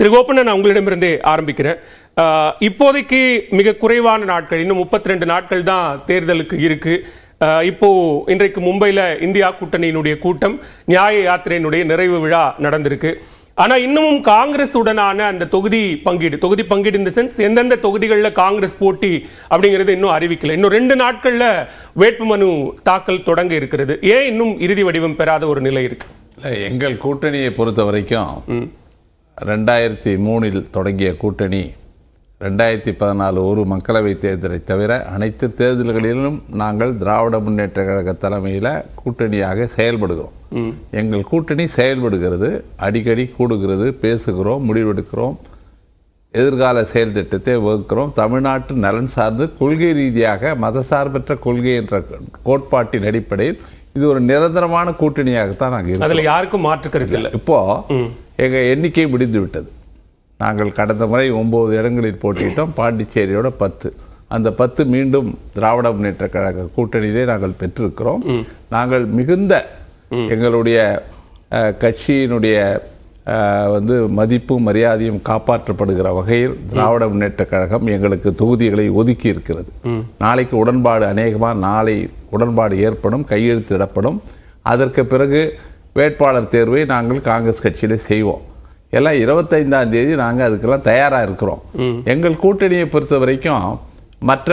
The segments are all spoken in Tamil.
திரு கோபண்ணன் நான் உங்களிடமிருந்தே ஆரம்பிக்கிறேன் ஆஹ் இப்போதைக்கு மிக குறைவான நாட்கள் இன்னும் முப்பத்தி ரெண்டு நாட்கள் தான் தேர்தலுக்கு இருக்கு ஆஹ் இப்போ இன்றைக்கு மும்பையில இந்தியா கூட்டணியினுடைய கூட்டம் நியாய யாத்திரையினுடைய நிறைவு விழா நடந்திருக்கு ஆனா இன்னமும் காங்கிரஸ் உடனான அந்த தொகுதி பங்கீடு தொகுதி பங்கீடு இந்த சென்ஸ் எந்தெந்த தொகுதிகளில் காங்கிரஸ் போட்டி அப்படிங்கிறது இன்னும் அறிவிக்கல இன்னும் ரெண்டு நாட்கள்ல வேட்புமனு தாக்கல் தொடங்க இருக்கிறது ஏன் இன்னும் இறுதி வடிவம் பெறாத ஒரு நிலை இருக்கு இல்லை, எங்கள் கூட்டணியை பொறுத்த வரைக்கும் ரெண்டாயிரத்தி மூணில் தொடங்கிய கூட்டணி ரெண்டாயிரத்தி பதினாலு ஒரு மக்களவைத் தேர்தலை தவிர அனைத்து தேர்தல்களிலும் நாங்கள் திராவிட முன்னேற்ற கழக தலைமையில் கூட்டணியாக செயல்படுகிறோம் எங்கள் கூட்டணி செயல்படுகிறது அடிக்கடி கூடுகிறது பேசுகிறோம் முடிவெடுக்கிறோம் எதிர்கால செயல் திட்டத்தை வகுக்கிறோம் தமிழ்நாட்டு நலன் சார்ந்து கொள்கை ரீதியாக மதசார்பற்ற கொள்கை என்ற கோட்பாட்டின் அடிப்படையில் இது ஒரு நிரந்தரமான கூட்டணியாகத்தான் நாங்கள் இருக்கோம் அதுல யாருக்கும் மாற்று கருத்து இல்லை இப்போ எங்க எண்ணிக்கை முடிந்து விட்டது நாங்கள் கடந்த முறை ஒன்பது இடங்களில் போட்டியிட்டோம் பாண்டிச்சேரியோட பத்து அந்த பத்து மீண்டும் திராவிட முன்னேற்ற கழக கூட்டணியிலே நாங்கள் பெற்றிருக்கிறோம் நாங்கள் மிகுந்த எங்களுடைய அஹ், கட்சியினுடைய அஹ், வந்து மதிப்பும் மரியாதையும் காப்பாற்றப்படுகிற வகையில் திராவிட முன்னேற்ற கழகம் எங்களுக்கு தொகுதிகளை ஒதுக்கி இருக்கிறது நாளைக்கு உடன்பாடு அநேகமாக நாளை உடன்பாடு ஏற்படும் கையெழுத்திடப்படும் அதற்கு பிறகு வேட்பாளர் தேர்வை நாங்கள் காங்கிரஸ் கட்சியில செய்வோம் எல்லாம் இருபத்தைந்தாம் தேதி நாங்கள் அதுக்கெல்லாம் தயாராக இருக்கிறோம் எங்கள் கூட்டணியை பொறுத்த வரைக்கும் மற்ற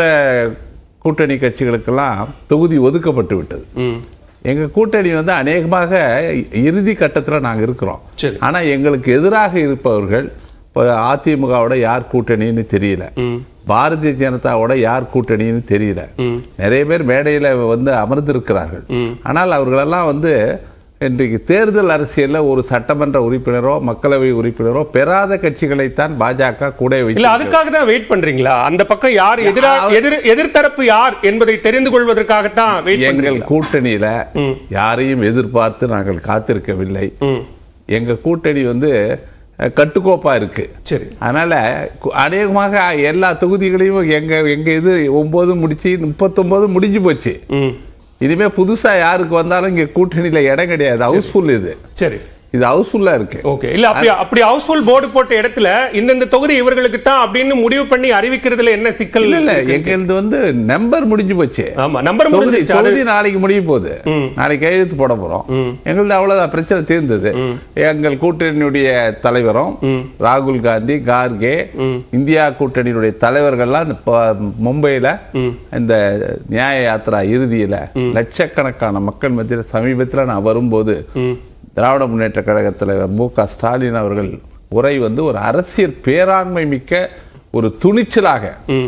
கூட்டணி கட்சிகளுக்கெல்லாம் தொகுதி ஒதுக்கப்பட்டு விட்டது எங்க கூட்டணி வந்து அநேகமாக இறுதி கட்டத்தில் நாங்கள் இருக்கிறோம் சரி. ஆனா எங்களுக்கு எதிராக இருப்பவர்கள் இப்போ அதிமுகவோட யார் கூட்டணின்னு தெரியல பாரதிய ஜனதாவோட யார் கூட்டணின்னு தெரியல நிறைய பேர் மேடையில வந்து அமர்ந்திருக்கிறார்கள் ஆனால் அவர்களெல்லாம் வந்து இன்றைக்கு தேர்தல் அரசியல்ல ஒரு சட்டமன்ற உறுப்பினரோ மக்களவை உறுப்பினரோ பெறாத கட்சிகளைத்தான் பாஜக கூட இல்ல வைத்து அதுக்காக தான் வெயிட் பண்றீங்களா அந்த பக்கம் யார் எதிரா எதிர் எதிர்த்தரப்பு யார் என்பதை தெரிந்து கொள்வதற்காகத்தான் வெயிட் எங்கள் பண்றீங்களா கூட்டணியில யாரையும் எதிர்பார்த்து நாங்கள் காத்திருக்கவில்லை ம். எங்க கூட்டணி வந்து அஹ், கட்டுக்கோப்பா இருக்கு சரி அதனால கு- அநேகமாக எல்லா தொகுதிகளையும் எங்க எங்க இது ஒன்பது முடிச்சு முப்பத்தொன்பது முடிஞ்சு போச்சு ம் இனிமே புதுசா யாருக்கு வந்தாலும் இங்க கூட்டணியில இடம் கிடையாது ஹவுஸ்ஃபுல் இது சரி இது ஹவுஸ்ஃபுல்லா இருக்கு ஓகே இல்ல அப்படி அப்படி ஹவுஸ்ஃபுல் போர்டு போட்ட இடத்துல இந்தந்த தொகுதி இவர்களுக்கு தான் அப்படின்னு முடிவு பண்ணி அறிவிக்கிறதுல என்ன சிக்கல் இல்ல இல்ல எங்களது வந்து நம்பர் முடிஞ்சு போச்சு ஆமா நம்பர் தொகுதி முடிஞ்சிருச்சு அது- தொகுதி நாளைக்கு முடிய போகுது நாளைக்கு கையெழுத்து போட போறோம் எங்களது அவ்வளவுதான் பிரச்சனை தீர்ந்தது எங்கள் கூட்டணியுடைய தலைவரும் ராகுல் காந்தி கார்கே இந்தியா கூட்டணியினுடைய தலைவர்கள்லாம் இந்த ப- மும்பையில இந்த நியாய யாத்திரா இறுதியில லட்சக்கணக்கான மக்கள் மத்தியில் சமீபத்தில் நான் வரும்போது திராவிட முன்னேற்ற கழக தலைவர் மு க ஸ்டாலின் அவர்கள் உரை வந்து ஒரு அரசியல் பேராண்மை மிக்க ஒரு துணிச்சலாக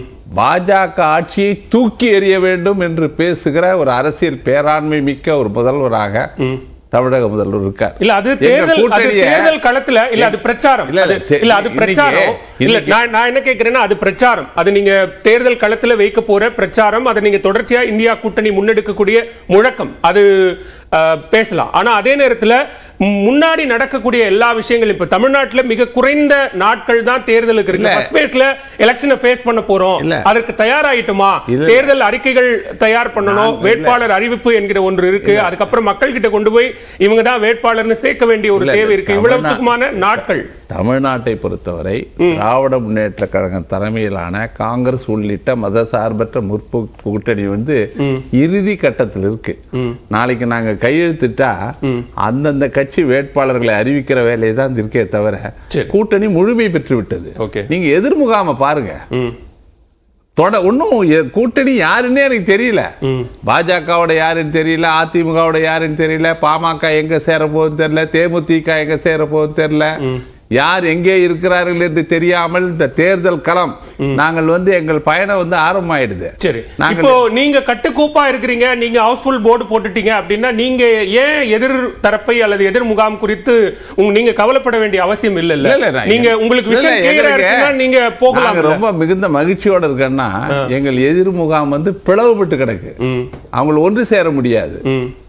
பாஜக ஆட்சியை தூக்கி எறிய வேண்டும் என்று பேசுகிற ஒரு அரசியல் பேராண்மை மிக்க ஒரு முதல்வராக தமிழக முதல்வர் இருக்கார் இல்ல அது எங்க தேர்தல் அது கூட்டணிய- தேர்தல் களத்துல இல்ல அது பிரச்சாரம் இல்ல, இல்ல, அது- தே- இல்ல அது இன்னைக்கு- பிரச்சாரம் இல்ல இன்னைக்கு- நான் நான் என்ன கேக்குறேன்னா அது பிரச்சாரம் அது நீங்க தேர்தல் களத்துல வைக்க போற பிரச்சாரம் அதை நீங்க தொடர்ச்சியா இந்தியா கூட்டணி முன்னெடுக்கக்கூடிய முழக்கம் அது அஹ், பேசலாம் ஆனா அதே நேரத்துல ம், முன்னாடி நடக்கக்கூடிய எல்லா விஷயங்களும் இப்ப தமிழ்நாட்டுல மிக குறைந்த நாட்கள் தான் தேர்தலுக்கு இருக்கு இல்ல. ஃபர்ஸ்ட் பேஸ்ல எலெக்ஷனை ஃபேஸ் பண்ண போறோம் இல்ல. அதற்கு தயாராயிட்டுமா இல்ல. தேர்தல் அறிக்கைகள் தயார் பண்ணணும் நான் இல்ல. வேட்பாளர் அறிவிப்பு என்கிற ஒன்று இருக்கு அதுக்கப்புறம் மக்கள் கிட்ட கொண்டு போய் இவங்க தான் வேட்பாளர்னு சேர்க்க வேண்டிய ஒரு இல்ல, தேவை இருக்கு தமிழ்நா- இவ்வளவுக்குமான நாட்கள் தமிழ்நாட்டை பொறுத்தவரை திராவிட முன்னேற்ற கழகம் தலைமையிலான காங்கிரஸ் உள்ளிட்ட மதசார்பற்ற முற்போக்கு கூட்டணி வந்து இறுதி கட்டத்தில் இருக்கு நாளைக்கு நாங்க கையெழுத்திட்டா அந்தந்த கட்சி வேட்பாளர்களை அறிவிக்கிற வேலையை தான் இருக்கே தவிர சரி. கூட்டணி முழுமை பெற்று விட்டது Okay. நீங்க எதிர்முகாம பாருங்க ம். தொட ஒன்றும் கூட்டணி யாருன்னே எனக்கு தெரியல பாஜகவோட யாருன்னு தெரியல அதிமுகவோட யாருன்னு தெரியல பாமக எங்க சேர போகுதுன்னு தெரியல தேமுதிக எங்க சேர போகுதுன்னு தெரியல யார் எங்கே இருக்கிறார்கள் என்று தெரியாமல் இந்த தேர்தல் களம் நாங்கள் வந்து எங்கள் பயணம் வந்து ஆரம்பமாயிடுது சரி நாங்கள் இப்போ நீங்க கட்டுக்கோப்பா இருக்கிறீங்க நீங்க ஹவுஸ்ஃபுல் போர்டு போட்டுட்டீங்க அப்படின்னா நீங்க ஏன் எதிர் தரப்பை அல்லது எதிர் முகாம் குறித்து உங்க- நீங்க கவலைப்பட வேண்டிய அவசியம் இல்ல இல்ல, இல்ல, நான் நீங்க உங்களுக்கு இல்ல, விஷயம் இல்ல, கிளியரா எங்களுக்கு இருக்குன்னா நீங்க போகலாம் நாங்க ரொம்ப மிகுந்த மகிழ்ச்சியோட இருக்கேன்னா எங்கள் எதிர் முகாம் வந்து பிளவுபட்டு கிடக்கு அவங்கள ஒன்று சேர முடியாது ம்.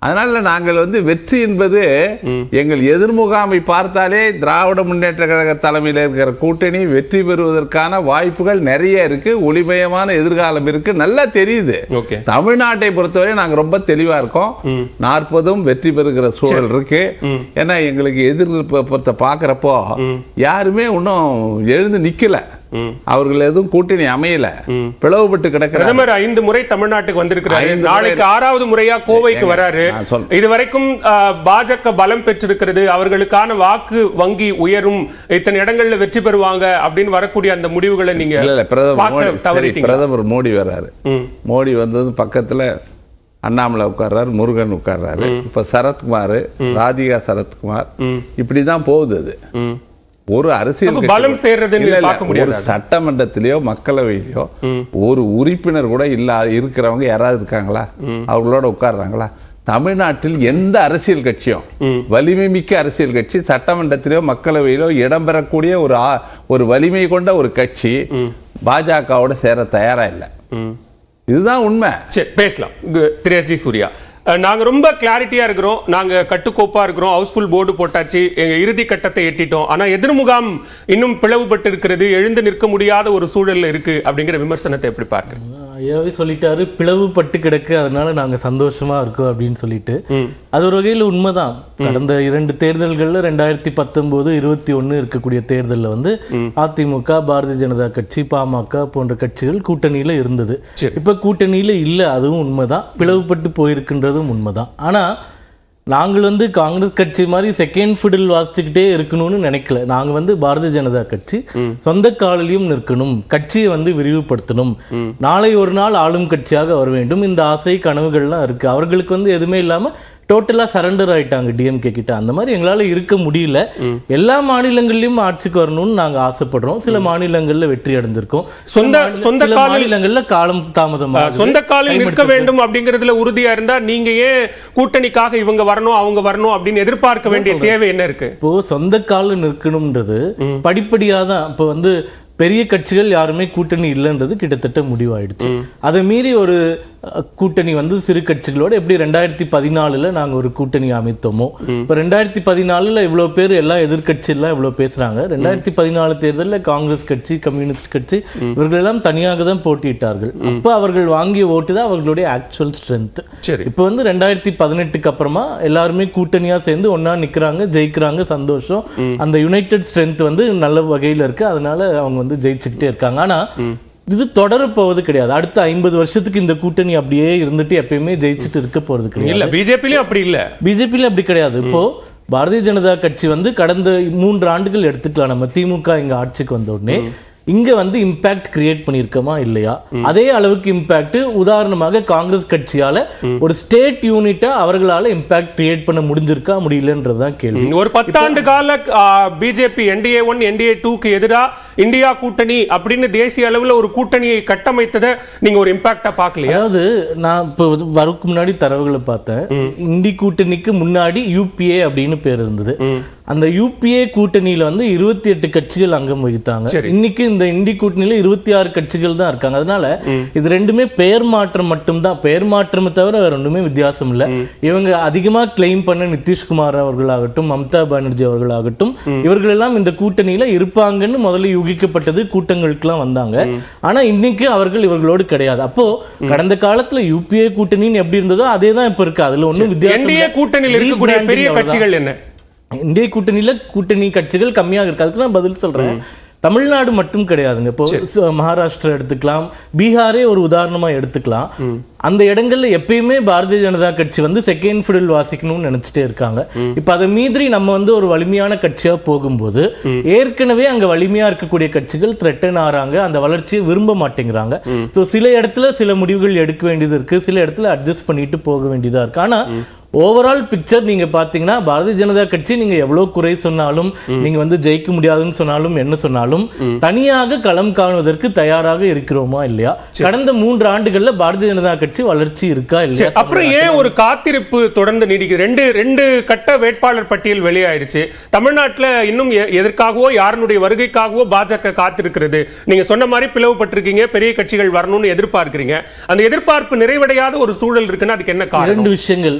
அதனால நாங்கள் வந்து வெற்றி என்பது எங்கள் எதிர்முகாமை பார்த்தாலே திராவிட முன்னேற்ற கழக தலைமையில் இருக்கிற கூட்டணி வெற்றி பெறுவதற்கான வாய்ப்புகள் நிறைய இருக்கு ஒளிமயமான எதிர்காலம் இருக்கு நல்லா தெரியுது ஓகே தமிழ்நாட்டை பொறுத்தவரை நாங்க ரொம்ப தெளிவா இருக்கோம் நாற்பதும் வெற்றி பெறுகிற சூழல் இருக்கு ஏன்னா எங்களுக்கு எதிர்ப்பத்தை பாக்குறப்போ யாருமே இன்னும் எழுந்து நிக்கல அவர்கள் எதுவும் கூட்டணி அமையல பிளவுபட்டு கிடக்கிற பிரதமர் ஐந்து முறை தமிழ்நாட்டுக்கு வந்திருக்கிறாரு ஐந்து முறை. நாளைக்கு ஆறாவது முறையா கோவைக்கு ஏங்க, வராரு நான் சொல்றேன். இதுவரைக்கும் ஆ, பாஜக பலம் பெற்றிருக்கிறது அவர்களுக்கான வாக்கு வங்கி உயரும் இத்தனை இடங்கள்ல வெற்றி பெறுவாங்க அப்படின்னு வரக்கூடிய அந்த முடிவுகளை நீங்க இல்ல இல்ல பிரதமர் பார்க்க மோடி சரி, தவறிட்டீங்க பிரதமர் மோடி வர்றாரு மோடி வந்தது பக்கத்துல அண்ணாமலை உட்கார்றாரு முருகன் உட்கார்றாரு இப்ப சரத்குமார் ராதிகா சரத்குமார் இப்படிதான் போகுது அது ஒரு அரசியல் அப்ப கட்சி- பலம் சேர்றதுன்னு இல்ல, இல்ல, பார்க்க முடியாது ஒரு சட்டமன்றத்திலயோ மக்களவையிலயோ ஒரு உறுப்பினர் கூட இல்ல இருக்கிறவங்க யாராவது இருக்காங்களா அவங்களோட உட்கார்றாங்களா தமிழ்நாட்டில் எந்த அரசியல் கட்சியும் வலிமை மிக்க அரசியல் கட்சி சட்டமன்றத்திலோ மக்களவையிலோ இடம்பெறக்கூடிய ஒரு ஆ- ஒரு வலிமை கொண்ட ஒரு கட்சி பாஜகவோட சேர தயாரா இல்லை இதுதான் உண்மை சரி பேசலாம் கு- திரு எஸ் ஜி சூர்யா அஹ், நாங்க ரொம்ப கிளாரிட்டியா இருக்கிறோம் நாங்க கட்டுக்கோப்பா இருக்கிறோம் ஹவுஸ்ஃபுல் போர்டு போட்டாச்சு எங்க இறுதி கட்டத்தை எட்டிட்டோம் ஆனா எதிர்முகாம் இன்னும் பிளவுபட்டு இருக்கிறது எழுந்து நிற்க முடியாத ஒரு சூழல்ல இருக்கு அப்படிங்கிற விமர்சனத்தை எப்படி பார்க்கிறீங்க ஐயாவே சொல்லிட்டாரு பிளவுபட்டு கிடக்கு அதனால நாங்க சந்தோஷமா இருக்கோம் அப்படின்னு சொல்லிட்டு அது ஒரு வகையில் உண்மைதான் கடந்த இரண்டு தேர்தல்கள்ல ரெண்டாயிரத்தி பத்தொன்பது இருபத்தி ஒண்ணு இருக்கக்கூடிய தேர்தல்ல வந்து அதிமுக பாரதிய ஜனதா கட்சி பாமக போன்ற கட்சிகள் கூட்டணியில இருந்தது சரி. இப்ப கூட்டணியில இல்ல அதுவும் உண்மைதான் பிளவுபட்டு போயிருக்கின்றதும் உண்மைதான் ஆனா நாங்கள் வந்து காங்கிரஸ் கட்சி மாதிரி செகண்ட் ஃபிடில் வாசிச்சுக்கிட்டே இருக்கணும்னு நினைக்கல நாங்க வந்து பாரதிய ஜனதா கட்சி சொந்த காலிலையும் நிற்கணும் கட்சியை வந்து விரிவுபடுத்தணும் நாளை ஒரு நாள் ஆளும் கட்சியாக வர வேண்டும் இந்த ஆசை கனவுகள்லாம் இருக்கு அவர்களுக்கு வந்து எதுவுமே இல்லாம டோட்டலா சரண்டர் ஆயிட்டாங்க டிஎம்கே கிட்ட அந்த மாதிரி எங்களால இருக்க முடியல எல்லா மாநிலங்கள்லயும் ஆட்சிக்கு வரணும்னு நாங்க ஆசைப்படுறோம் சில மாநிலங்கள்ல வெற்றி அடைஞ்சிருக்கோம் சில சொந்த- மாநில- சொந்த சில காலில் மாநிலங்கள்ல காலம் தாமதமா அஹ், சொந்த காலில் நிற்க வேண்டும் அப்படிங்கிறதுல உறுதியா இருந்தா நீங்க ஏன் கூட்டணிக்காக இவங்க வரணும் அவங்க வரணும் அப்படின்னு எதிர்பார்க்க வேண்டிய தேவை என்ன இருக்கு இப்போ சொந்த கால நிற்கணும்ன்றது படிப்படியா தான் இப்போ வந்து பெரிய கட்சிகள் யாருமே கூட்டணி இல்லைன்றது கிட்டத்தட்ட முடிவாயிடுச்சு அதை மீறி ஒரு அஹ், கூட்டணி வந்து சிறு கட்சிகளோட எப்படி ரெண்டாயிரத்தி பதினாலுல நாங்க ஒரு கூட்டணி அமைத்தோமோ இப்போ ரெண்டாயிரத்தி பதினாலுல இவ்வளவு பேர் எல்லாம் எதிர்க்கட்சி எல்லாம் இவ்வளவு பேசுறாங்க ரெண்டாயிரத்தி பதினாலு தேர்தலில் காங்கிரஸ் கட்சி கம்யூனிஸ்ட் கட்சி இவர்கள் எல்லாம் தனியாக தான் போட்டியிட்டார்கள் அப்போ அவர்கள் வாங்கிய ஓட்டு தான் அவர்களுடைய ஆக்சுவல் ஸ்ட்ரென்த் சரி இப்போ வந்து ரெண்டாயிரத்தி பதினெட்டுக்கு அப்புறமா எல்லாருமே கூட்டணியா சேர்ந்து ஒண்ணா நிக்கிறாங்க ஜெயிக்கிறாங்க சந்தோஷம் அந்த யுனைடெட் ஸ்ட்ரென்த் வந்து நல்ல வகையில இருக்கு அதனால அவங்க வந்து ஜெயிச்சுக்கிட்டே இருக்காங்க ஆனா இது தொடர போவது கிடையாது அடுத்த ஐம்பது வருஷத்துக்கு இந்த கூட்டணி அப்படியே இருந்துட்டு எப்பயுமே ஜெயிச்சுட்டு இருக்க போறது கிடையாது இல்ல பிஜேபிலயும் அப்படி இல்ல பிஜேபியில் அப்படி கிடையாது இப்போ பாரதிய ஜனதா கட்சி வந்து கடந்த மூன்று ஆண்டுகள் எடுத்துக்கலாம் நம்ம திமுக இங்க ஆட்சிக்கு வந்த உடனே இங்க வந்து இம்பாக்ட் கிரியேட் பண்ணியிருக்கோமா இல்லையா அதே அளவுக்கு இம்பாக்ட் உதாரணமாக காங்கிரஸ் கட்சியால ஒரு ஸ்டேட் யூனிட்டா அவர்களால இம்பாக்ட் கிரியேட் பண்ண முடிஞ்சிருக்கா முடியலன்றதுதான் கேள்வி ஒரு பத்தாண்டு கால பிஜேபி என்டிஏ ஒன் என்டிஏ டூக்கு எதிரா இந்தியா கூட்டணி அப்படின்னு தேசிய அளவுல ஒரு கூட்டணியை கட்டமைத்ததை நீங்க ஒரு இம்பாக்டா பார்க்கலையா அதாவது நான் இப்போ வரக்கு முன்னாடி தரவுகளை பார்த்தேன் இந்தி கூட்டணிக்கு முன்னாடி யூபிஏ அப்படின்னு பேர் இருந்தது அந்த யூபிஏ கூட்டணியில வந்து இருபத்தி எட்டு கட்சிகள் அங்கம் வகித்தாங்க சரி. இன்னைக்கு இந்த இந்தி கூட்டணியில இருபத்தி ஆறு கட்சிகள் தான் இருக்காங்க அதனால இது ரெண்டுமே பெயர் மாற்றம் மட்டும்தான் பெயர் மாற்றமே தவிர வேற ஒண்ணுமே வித்தியாசம் இல்ல இவங்க அதிகமா கிளைம் பண்ண நிதிஷ்குமார் அவர்களாகட்டும் மம்தா பானர்ஜி அவர்களாகட்டும் இவர்கள் எல்லாம் இந்த கூட்டணியில இருப்பாங்கன்னு முதல்ல யூகிக்கப்பட்டது கூட்டங்களுக்கெல்லாம் வந்தாங்க ஆனா இன்னைக்கு அவர்கள் இவர்களோடு கிடையாது அப்போ கடந்த காலத்துல யூபிஏ கூட்டணின்னு எப்படி இருந்ததோ அதே தான் இப்ப இருக்கு அதுல ஒண்ணும் வித்தியாசம் என்டிஏ இல்ல. கூட்டணியில் இருக்கக்கூடிய Rebranding பெரிய அவ்வளவுதான். கட்சிகள் என்ன இந்திய கூட்டணியில கூட்டணி கட்சிகள் கம்மியாக இருக்கு அதுக்கு நான் பதில் சொல்றேன் தமிழ்நாடு மட்டும் கிடையாதுங்க இப்போ ச- மகாராஷ்டிரா எடுத்துக்கலாம் பீகாரே ஒரு உதாரணமா எடுத்துக்கலாம் அந்த இடங்கள்ல எப்பயுமே பாரதிய ஜனதா கட்சி வந்து செகண்ட் ஃபிடில் வாசிக்கணும்னு நினைச்சிட்டே இருக்காங்க இப்ப அதை மீறி நம்ம வந்து ஒரு வலிமையான கட்சியா போகும்போது ஏற்கனவே அங்க வலிமையா இருக்கக்கூடிய கட்சிகள் த்ரெட்டன் ஆறாங்க அந்த வளர்ச்சியை விரும்ப மாட்டேங்கிறாங்க ஸோ சில இடத்துல சில முடிவுகள் எடுக்க வேண்டியது இருக்கு சில இடத்துல அட்ஜஸ்ட் பண்ணிட்டு போக வேண்டியதா இருக்கு ஆனா ஓவரால் பிக்சர் நீங்க பாத்தீங்கன்னா பாரதிய ஜனதா கட்சி நீங்க எவ்வளவு குறை சொன்னாலும் நீங்க வந்து ஜெயிக்க முடியாதுன்னு சொன்னாலும் என்ன சொன்னாலும் தனியாக களம் காணுவதற்கு தயாராக இருக்கிறோமா இல்லையா கடந்த மூன்று ஆண்டுகள்ல பாரதிய ஜனதா கட்சி வளர்ச்சி இருக்கா இல்லையா சரி, அப்புறம் ஏன் ஒரு காத்திருப்பு தொடர்ந்து நீடிக்குது ரெண்டு ரெண்டு கட்ட வேட்பாளர் பட்டியல் வெளியாயிருச்சு தமிழ்நாட்டுல இன்னும் எ- எதற்காகவோ யாருடைய வருகைக்காகவோ பாஜக காத்திருக்கிறது நீங்க சொன்ன மாதிரி பிளவுபட்டிருக்கீங்க பெரிய கட்சிகள் வரணும்னு எதிர்பார்க்கிறீங்க அந்த எதிர்பார்ப்பு நிறைவடையாத ஒரு சூழல் இருக்குன்னா அதுக்கு என்ன காரணம் இரண்டு விஷயங்கள் ஒண்ணு வந்து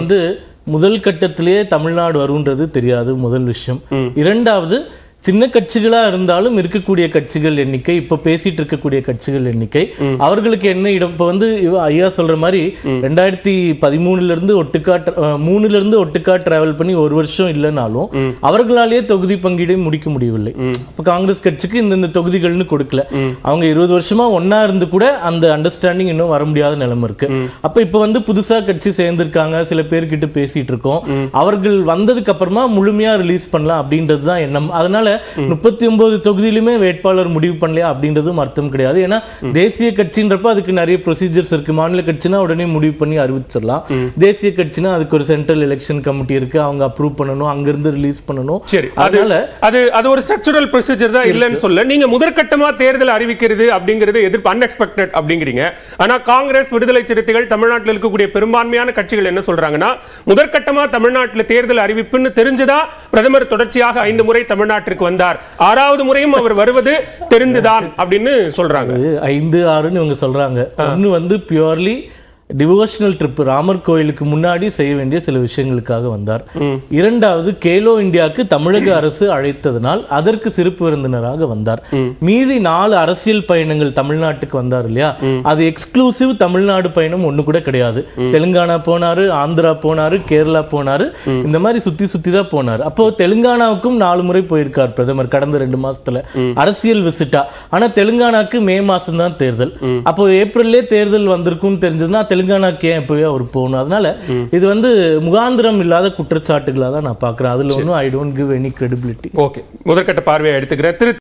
வந்து முதல் கட்டத்திலேயே தமிழ்நாடு வரும்ன்றது தெரியாது முதல் விஷயம் இரண்டாவது சின்ன கட்சிகளா இருந்தாலும் இருக்கக்கூடிய கட்சிகள் எண்ணிக்கை இப்ப பேசிட்டு இருக்கக்கூடிய கட்சிகள் எண்ணிக்கை அவர்களுக்கு என்ன இடம் இப்ப வந்து இவ- ஐயா சொல்ற மாதிரி ரெண்டாயிரத்தி பதிமூணுல இருந்து ஒட்டுக்கா tra- அஹ், மூணுல இருந்து ஒட்டுக்கா டிராவல் பண்ணி ஒரு வருஷம் இல்லைனாலும் அவர்களாலேயே தொகுதி பங்கீடை முடிக்க முடியவில்லை இப்ப காங்கிரஸ் கட்சிக்கு இந்தந்த தொகுதிகள்னு கொடுக்கல அவங்க இருபது வருஷமா ஒண்ணா இருந்து கூட அந்த அண்டர்ஸ்டாண்டிங் இன்னும் வர முடியாத நிலைமை இருக்கு அப்ப இப்ப வந்து புதுசா கட்சி சேர்ந்திருக்காங்க சில பேர்கிட்ட பேசிட்டு இருக்கோம் அவர்கள் வந்ததுக்கு அப்புறமா முழுமையா ரிலீஸ் பண்ணலாம் அப்படின்றது தான் எண்ணம் அதனால முப்பத்தி ஒன்பது தொகுதியிலுமே வேட்பாளர் முடிவு பண்ணலையா அப்படின்றதும் அர்த்தம் கிடையாது ஏன்னா தேசிய கட்சின்றப்ப அதுக்கு நிறைய ப்ரொசீஜர்ஸ் இருக்கு மாநில கட்சினா உடனே முடிவு பண்ணி அறிவிச்சிடலாம் தேசிய கட்சினா அதுக்கு ஒரு சென்ட்ரல் எலெக்ஷன் கமிட்டி இருக்கு அவங்க அப்ரூவ் பண்ணணும் அங்கிருந்து ரிலீஸ் பண்ணணும் சரி அது அதனால அது அது ஒரு ஸ்ட்ரக்சரல் ப்ரொசீஜர் தான் இல்லைன்னு சொல்ல நீங்க முதற்கட்டமா தேர்தல் அறிவிக்கிறது அப்படிங்கிறது எதிர்ப்பு அன்எக்ஸ்பெக்டட் அப்படிங்கிறீங்க ஆனா காங்கிரஸ் விடுதலை சிறுத்தைகள் தமிழ்நாட்டில் இருக்கக்கூடிய பெரும்பான்மையான கட்சிகள் என்ன சொல்றாங்கன்னா முதற்கட்டமா தமிழ்நாட்டில் தேர்தல் அறிவிப்புன்னு தெரிஞ்சுதான் பிரதமர் தொடர்ச்சியாக ஐந்து முறை தமிழ்நாட்டிற்கு வந்தார் ஆறாவது முறையும் அவர் வருவது தெரிந்துதான் அப்படின்னு சொல்றாங்க அது ஐந்து ஆறுன்னு இவங்க சொல்றாங்க ஒன்னு வந்து பியூர்லி டிவோஷனல் ட்ரிப் ராமர் கோயிலுக்கு முன்னாடி செய்ய வேண்டிய சில விஷயங்களுக்காக வந்தார் இரண்டாவது கேலோ இந்தியாவுக்கு தமிழக அரசு அழைத்ததனால் அதற்கு சிறப்பு விருந்தினராக வந்தார் மீதி நாலு அரசியல் பயணங்கள் தமிழ்நாட்டுக்கு வந்தார் இல்லையா அது எக்ஸ்க்ளூசிவ் தமிழ்நாடு பயணம் ஒண்ணு கூட கிடையாது தெலுங்கானா போனாரு ஆந்திரா போனாரு கேரளா போனாரு இந்த மாதிரி சுத்தி சுத்தி தான் போனாரு அப்போ தெலுங்கானாவுக்கும் நாலு முறை போயிருக்கார் பிரதமர் கடந்த ரெண்டு மாசத்துல அரசியல் விசிட்டா ஆனா தெலுங்கானாக்கு மே மாசம் தான் தேர்தல் அப்போ ஏப்ரல்லே தேர்தல் வந்திருக்கும்னு தெரிஞ்சதுன்னா தெலுங்கானாக்கு ஏன் இப்பவே அவர் போகணும் அதனால இது வந்து முகாந்திரம் இல்லாத குற்றச்சாட்டுகளா தான் நான் பாக்குறேன் அதுல ஒன்றும் I don't give any credibility okay முதற்கட்ட பார்வையை எடுத்துக்கிறேன் திரு